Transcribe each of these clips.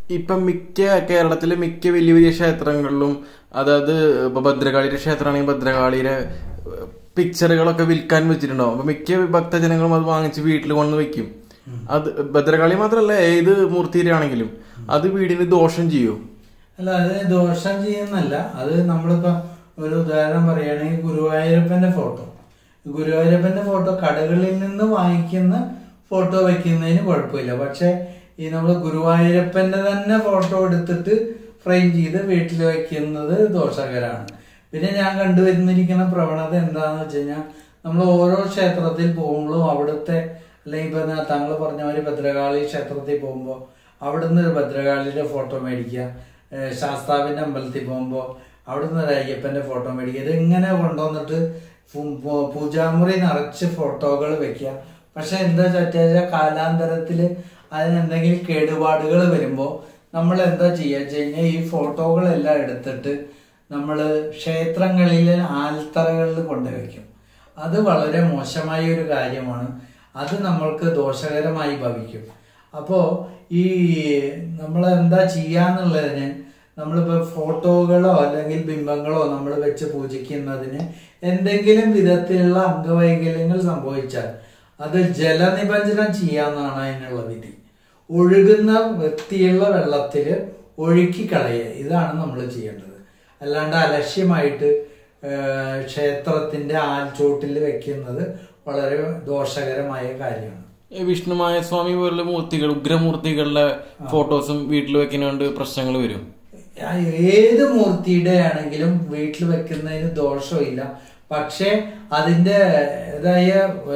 ഇപ്പം മിക്ക കേരളത്തിലെ മിക്ക വലിയ വലിയ ക്ഷേത്രങ്ങളിലും അതായത് ഇപ്പൊ ഭദ്രകാളിയുടെ ക്ഷേത്രമാണെങ്കിൽ ഭദ്രകാളിയുടെ പിക്ചറുകളൊക്കെ വിൽക്കാൻ വെച്ചിട്ടുണ്ടാവും അപ്പൊ മിക്ക ഭക്തജനങ്ങളും അത് വാങ്ങിച്ച് വീട്ടിൽ കൊണ്ട് വെക്കും അത് ഭദ്രകാളി മാത്രമല്ല ഏത് മൂർത്തിയുടെ ആണെങ്കിലും അത് വീടിന് ദോഷം ചെയ്യും അല്ല അത് ദോഷം ചെയ്യുന്നല്ല അത് നമ്മളിപ്പോ ഒരു ഉദാഹരണം പറയുകയാണെങ്കിൽ ഗുരുവായൂരപ്പന്റെ ഫോട്ടോ ഗുരുവായൂരപ്പന്റെ ഫോട്ടോ കടകളിൽ നിന്ന് വാങ്ങിക്കുന്ന ഫോട്ടോ വെക്കുന്നതിന് കുഴപ്പമില്ല പക്ഷെ ഈ നമ്മൾ ഗുരുവായൂരപ്പന്റെ തന്നെ ഫോട്ടോ എടുത്തിട്ട് ഫ്രെയിം ചെയ്ത് വീട്ടിൽ വെക്കുന്നത് ദോഷകരമാണ് പിന്നെ ഞാൻ കണ്ടുവരുന്നിരിക്കുന്ന പ്രവണത എന്താണെന്ന് വെച്ച് കഴിഞ്ഞാൽ നമ്മൾ ഓരോ ക്ഷേത്രത്തിൽ പോകുമ്പോഴും അവിടുത്തെ അല്ലെങ്കിൽ ഇപ്പൊ താങ്കൾ പറഞ്ഞ മാതിരി ഭദ്രകാളി ക്ഷേത്രത്തിൽ പോകുമ്പോൾ അവിടുന്ന് ഒരു ഭദ്രകാളിയുടെ ഫോട്ടോ മേടിക്കുക ഏഹ് ശാസ്താവിന്റെ അമ്പലത്തിൽ പോകുമ്പോൾ അവിടുന്ന് ഒരു അയ്യപ്പന്റെ ഫോട്ടോ മേടിക്കുക ഇത് ഇങ്ങനെ കൊണ്ടുവന്നിട്ട് പൂ- പൂ- പൂജാമുറി നിറച്ച് ഫോട്ടോകൾ വെക്കുക പക്ഷെ എന്താ വെച്ചാൽ കാലാന്തരത്തിൽ അതിനെന്തെങ്കിലും കേടുപാടുകൾ വരുമ്പോൾ നമ്മൾ എന്താ ചെയ്യുക വെച്ച് കഴിഞ്ഞാൽ ഈ ഫോട്ടോകളെല്ലാം എടുത്തിട്ട് നമ്മൾ ക്ഷേത്രങ്ങളിലെ ആൽത്തറകളിൽ കൊണ്ടുവയ്ക്കും അത് വളരെ മോശമായ ഒരു കാര്യമാണ് അത് നമ്മൾക്ക് ദോഷകരമായി ഭവിക്കും അപ്പോൾ ഈ നമ്മൾ എന്താ ചെയ്യാന്നുള്ളതിന് നമ്മളിപ്പോൾ ഫോട്ടോകളോ അല്ലെങ്കിൽ ബിംബങ്ങളോ നമ്മൾ വെച്ച് പൂജിക്കുന്നതിന് എന്തെങ്കിലും വിധത്തിലുള്ള അംഗവൈകല്യങ്ങൾ സംഭവിച്ചാൽ അത് ജലനിബഞ്ജനം ചെയ്യാന്നാണ് അതിനുള്ള വിധി ഒഴുകുന്ന വൃത്തിയുള്ള വെള്ളത്തിൽ ഒഴുക്കി കളയുക ഇതാണ് നമ്മൾ ചെയ്യേണ്ടത് അല്ലാണ്ട് അലക്ഷ്യമായിട്ട് ഏഹ്, ക്ഷേത്രത്തിന്റെ ആൽച്ചോട്ടിൽ വെക്കുന്നത് വളരെ ദോഷകരമായ കാര്യമാണ് ഈ വിഷ്ണുമായ സ്വാമി പോലുള്ള മൂർത്തികൾ ഉഗ്രമൂർത്തികളുടെ ഫോട്ടോസും വീട്ടിൽ വെക്കുന്നതുകൊണ്ട് പ്രശ്നങ്ങൾ വരും ആ ഏത് മൂർത്തിയുടെ ആണെങ്കിലും വീട്ടിൽ വെക്കുന്നതിന് ദോഷമില്ല പക്ഷെ അതിൻ്റെ ഇതായ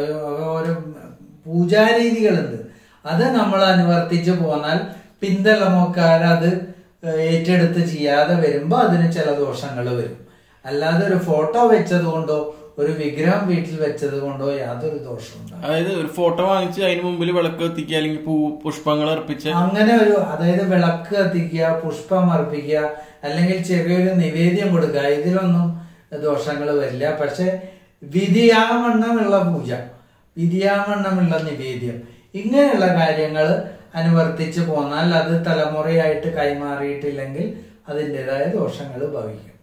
ഓരോ പൂജാരീതികളുണ്ട് അത് നമ്മൾ അനുവർത്തിച്ച് പോന്നാൽ പിന്തലമക്കാർ അത് ഏറ്റെടുത്ത് ചെയ്യാതെ വരുമ്പോൾ അതിന് ചില ദോഷങ്ങൾ വരും അല്ലാതെ ഒരു ഫോട്ടോ വെച്ചത് കൊണ്ടോ ഒരു വിഗ്രഹം വീട്ടിൽ വെച്ചത് കൊണ്ടോ യാതൊരു ദോഷവും ഉണ്ടാവില്ല. അതായത് ഒരു ഫോട്ടോ വാങ്ങിച്ച് അതിന് മുമ്പിൽ വിളക്ക് കത്തിക്കുക അല്ലെങ്കിൽ പൂ പുഷ്പങ്ങൾ അർപ്പിച്ച് അങ്ങനെ ഒരു അതായത് വിളക്ക് കത്തിക്കുക പുഷ്പം അർപ്പിക്കുക അല്ലെങ്കിൽ ചെറിയൊരു നിവേദ്യം കൊടുക്കുക ഇതിലൊന്നും ദോഷങ്ങൾ വരില്ല പക്ഷെ വിധിയാവണ്ണമുള്ള പൂജ വിധിയാവണ്ണമുള്ള നിവേദ്യം ഇങ്ങനെയുള്ള കാര്യങ്ങൾ അനുവർത്തിച്ച് പോന്നാൽ അത് തലമുറയായിട്ട് കൈമാറിയിട്ടില്ലെങ്കിൽ അതിൻ്റെതായ ദോഷങ്ങൾ ഭവിക്കും